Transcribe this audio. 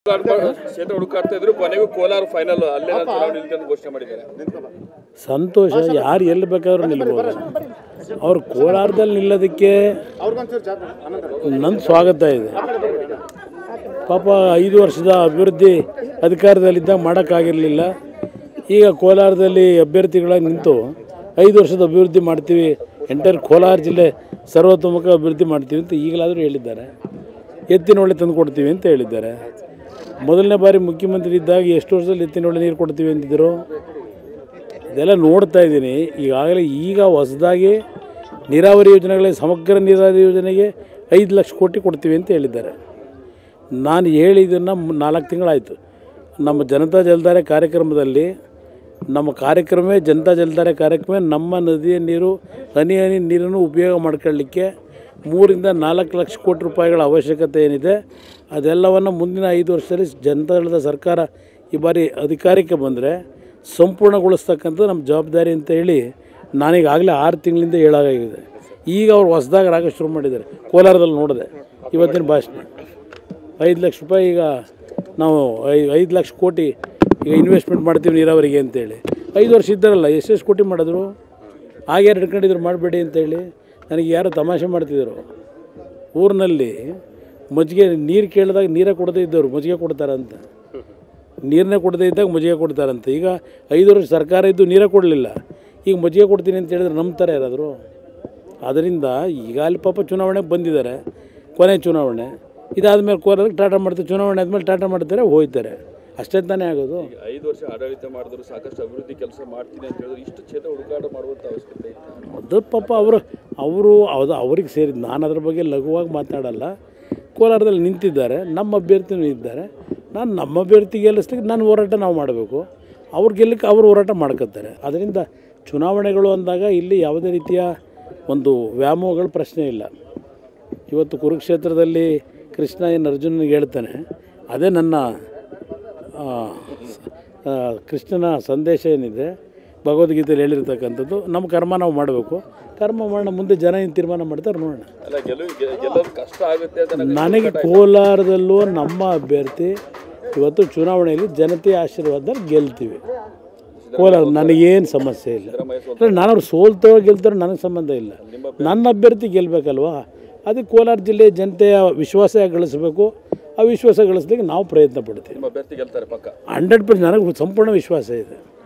ಕ್ಷೇತ್ರ ಹುಡುಕಾಡ್ತಾ ಇದ್ರು ಕೊನೆಗೂ ಕೋಲಾರ ಫೈನಲ್ ಅಲ್ಲೇ ನಾನು ಚುನಾವಣೆ ನಿಲ್ತೀನಿ ಅಂತ ಘೋಷಣೆ ಮಾಡಿದ್ದಾರೆ ಸಂತೋಷ ಯಾರು ಎಲ್ಲಿ ಬೇಕಾದ್ರೂ ನಿಲ್ಬೋದು ಅವ್ರು ಕೋಲಾರದಲ್ಲಿ ನಿಲ್ಲೋದಕ್ಕೆ ನನ್ನ ಸ್ವಾಗತ ಇದೆ ಪಾಪ ಐದು ವರ್ಷದ ಅಭಿವೃದ್ಧಿ ಅಧಿಕಾರದಲ್ಲಿದ್ದಾಗ ಮಾಡೋಕ್ಕಾಗಿರಲಿಲ್ಲ ಈಗ ಕೋಲಾರದಲ್ಲಿ ಅಭ್ಯರ್ಥಿಗಳಾಗಿ ನಿಂತು ಐದು ವರ್ಷದ ಅಭಿವೃದ್ಧಿ ಮಾಡ್ತೀವಿ ಎಂಟೈರ್ ಕೋಲಾರ ಜಿಲ್ಲೆ ಸರ್ವತೋಮುಖ ಅಭಿವೃದ್ಧಿ ಮಾಡ್ತೀವಿ ಅಂತ ಈಗಲಾದರೂ ಹೇಳಿದ್ದಾರೆ ಎತ್ತಿನೊಳ್ಳೆ ತಂದು ಕೊಡ್ತೀವಿ ಅಂತ ಹೇಳಿದ್ದಾರೆ ಮೊದಲನೇ ಬಾರಿ ಮುಖ್ಯಮಂತ್ರಿ ಇದ್ದಾಗ ಎಷ್ಟು ವರ್ಷದಲ್ಲಿ ಎತ್ತಿನೊಳ್ಳೆ ನೀರು ಕೊಡ್ತೀವಿ ಅಂತಿದ್ರು ಇದೆಲ್ಲ ನೋಡ್ತಾ ಇದ್ದೀನಿ ಈಗಾಗಲೇ ಈಗ ಹೊಸದಾಗಿ ನೀರಾವರಿ ಯೋಜನೆಗಳಿಗೆ ಸಮಗ್ರ ನೀರಾವರಿ ಯೋಜನೆಗೆ ಐದು ಲಕ್ಷ ಕೋಟಿ ಕೊಡ್ತೀವಿ ಅಂತ ಹೇಳಿದ್ದಾರೆ ನಾನು ಹೇಳಿದ್ದನ್ನು ನಾಲ್ಕು ತಿಂಗಳಾಯಿತು ನಮ್ಮ ಜನತಾ ಜಲಧಾರೆ ಕಾರ್ಯಕ್ರಮದಲ್ಲಿ ನಮ್ಮ ಕಾರ್ಯಕ್ರಮವೇ ಜನತಾ ಜಲಧಾರೆ ಕಾರ್ಯಕ್ರಮ ನಮ್ಮ ನದಿಯ ನೀರು ಹನಿ ಹನಿ ನೀರನ್ನು ಉಪಯೋಗ ಮಾಡ್ಕೊಳ್ಳಿಕ್ಕೆ ಮೂರಿಂದ ನಾಲ್ಕು ಲಕ್ಷ ಕೋಟಿ ರೂಪಾಯಿಗಳ ಅವಶ್ಯಕತೆ ಏನಿದೆ ಅದೆಲ್ಲವನ್ನು ಮುಂದಿನ ಐದು ವರ್ಷದಲ್ಲಿ ಜನತಾ ದಳದ ಸರ್ಕಾರ ಈ ಬಾರಿ ಅಧಿಕಾರಕ್ಕೆ ಬಂದರೆ ಸಂಪೂರ್ಣಗೊಳಿಸ್ತಕ್ಕಂಥದ್ದು ನಮ್ಮ ಜವಾಬ್ದಾರಿ ಅಂತ ಹೇಳಿ ನಾನೀಗಾಗಲೇ ಆರು ತಿಂಗಳಿಂದ ಹೇಳಾಗಿದೆ ಈಗ ಅವ್ರು ಹೊಸದಾಗಿ ರಾಗ ಶುರು ಮಾಡಿದ್ದಾರೆ ಕೋಲಾರದಲ್ಲಿ ನೋಡಿದೆ ಇವತ್ತಿನ ಭಾಷಣ ಐದು ಲಕ್ಷ ರೂಪಾಯಿ ಈಗ ನಾವು ಐ ಐದು ಲಕ್ಷ ಕೋಟಿ ಈಗ ಇನ್ವೆಸ್ಟ್ಮೆಂಟ್ ಮಾಡ್ತೀವಿ ನೀರಾವರಿಗೆ ಅಂತೇಳಿ ಐದು ವರ್ಷ ಇದ್ದಾರಲ್ಲ ಎಷ್ಟೆಷ್ಟು ಕೋಟಿ ಮಾಡಿದ್ರು ಹಾಗೆ ಹಿಡ್ಕೊಂಡಿದ್ರು ಮಾಡಬೇಡಿ ಅಂತೇಳಿ ನನಗೆ ಯಾರೋ ತಮಾಷೆ ಮಾಡ್ತಿದ್ದರು ಊರಿನಲ್ಲಿ ಮಜ್ಜಿಗೆ ನೀರು ಕೇಳಿದಾಗ ನೀರೇ ಕೊಡದೇ ಇದ್ದವರು ಮಜ್ಜಿಗೆ ಕೊಡ್ತಾರಂತ ನೀರನ್ನೇ ಕೊಡದೇ ಇದ್ದಾಗ ಮಜ್ಜಿಗೆ ಕೊಡ್ತಾರಂತೆ ಈಗ ಐದು ವರ್ಷ ಸರ್ಕಾರ ಇದ್ದು ನೀರೇ ಕೊಡಲಿಲ್ಲ ಈಗ ಮಜ್ಜಿಗೆ ಕೊಡ್ತೀನಿ ಅಂತ ಹೇಳಿದ್ರೆ ನಂಬ್ತಾರೆ ಯಾರಾದರೂ ಅದರಿಂದ ಈಗ ಅಲ್ಲಿ ಪಾಪ ಚುನಾವಣೆಗೆ ಬಂದಿದ್ದಾರೆ ಕೊನೆ ಚುನಾವಣೆ ಇದಾದಮೇಲೆ ಕೋಲಾರಕ್ಕೆ ಟಾಟಾ ಮಾಡ್ತಾರೆ ಚುನಾವಣೆ ಆದಮೇಲೆ ಟಾಟಾ ಮಾಡ್ತಾರೆ ಹೋಗ್ತಾರೆ ಅಷ್ಟೇ ತಾನೇ ಆಗೋದು ಐದು ವರ್ಷ ಆಡಳಿತ ಮಾಡಿದ್ರು ಸಾಕಷ್ಟು ಅಭಿವೃದ್ಧಿ ಕೆಲಸ ಮಾಡ್ತೀನಿ ಅಂತ ಹೇಳಿದ್ರು ಇಷ್ಟು ಕ್ಷೇತ್ರ ಹುಡುಕಾಟ ಮಾಡುವಂತ ಅವಶ್ಯಕತೆ ಇತ್ತು ಅದು ಪಾಪ ಅವರು ಅವರು ಅದು ಅವ್ರಿಗೆ ಸೇರಿದ್ದು ನಾನು ಅದ್ರ ಬಗ್ಗೆ ಲಘುವಾಗಿ ಮಾತಾಡಲ್ಲ ಕೋಲಾರದಲ್ಲಿ ನಿಂತಿದ್ದಾರೆ ನಮ್ಮ ಅಭ್ಯರ್ಥಿನೂ ಇದ್ದಾರೆ ನಾನು ನಮ್ಮ ಅಭ್ಯರ್ಥಿ ಗೆಲ್ಲಿಸ್ಲಿಕ್ಕೆ ನಾನು ಹೋರಾಟ ನಾವು ಮಾಡಬೇಕು ಅವ್ರು ಗೆಲ್ಲಕ್ಕೆ ಅವರು ಹೋರಾಟ ಮಾಡ್ಕೊತಾರೆ ಅದರಿಂದ ಚುನಾವಣೆಗಳು ಅಂದಾಗ ಇಲ್ಲಿ ಯಾವುದೇ ರೀತಿಯ ಒಂದು ವ್ಯಾಮೋಹಗಳ ಪ್ರಶ್ನೆ ಇಲ್ಲ ಇವತ್ತು ಕುರುಕ್ಷೇತ್ರದಲ್ಲಿ ಕೃಷ್ಣ ಏನು ಅರ್ಜುನನಿಗೆ ಹೇಳ್ತಾನೆ ಅದೇ ನನ್ನ ಆ, ಆ, ಕೃಷ್ಣನ ಸಂದೇಶ ಏನಿದೆ ಭಗವದ್ಗೀತೆಯಲ್ಲಿ ಹೇಳಿರ್ತಕ್ಕಂಥದ್ದು ನಮ್ಮ ಕರ್ಮ ನಾವು ಮಾಡಬೇಕು ಕರ್ಮ ಮಾಡೋಣ ಮುಂದೆ ಜನ ಏನು ತೀರ್ಮಾನ ಮಾಡ್ತಾರೆ ನೋಡೋಣ ಅಲ್ಲ ಗೆಲುವು ಗೆ- ಗೆಲ್ಲೋದು ಕಷ್ಟ ಆಗುತ್ತೆ ಅಂತ ನನಗೆ ನನಗೆ ಕೋಲಾರದಲ್ಲೂ ನಮ್ಮ ಅಭ್ಯರ್ಥಿ ಇವತ್ತು ಚುನಾವಣೆಯಲ್ಲಿ ಜನತೆಯ ಆಶೀರ್ವಾದದಲ್ಲಿ ಗೆಲ್ತೀವಿ ಕೋಲಾರ ನನಗೇನು ಸಮಸ್ಯೆ ಇಲ್ಲ ಅಂದ್ರೆ ನಾನು ಅವ್ರು ಸೋಲ್ತೋ ಗೆಲ್ತಾರೋ ನನಗೆ ಸಂಬಂಧ ಇಲ್ಲ ನನ್ನ ಅಭ್ಯರ್ಥಿ ಗೆಲ್ಲಬೇಕಲ್ವಾ ಅದಕ್ಕೆ ಕೋಲಾರ ಜಿಲ್ಲೆ ಜನತೆಯ ವಿಶ್ವಾಸ ಗಳಿಸಬೇಕು ಆ ವಿಶ್ವಾಸ ಗಳಿಸ್ಲಿಕ್ಕೆ ನಾವು ಪ್ರಯತ್ನ ಪಡ್ತೀವಿ ನಿಮ್ಮ ಅಭ್ಯರ್ಥಿ ಗೆಲ್ತಾರೆ ಪಕ್ಕ ಹಂಡ್ರೆಡ್ ಪರ್ಸೆಂಟ್ ನನಗೆ ಸಂಪೂರ್ಣ ವಿಶ್ವಾಸ ಇದೆ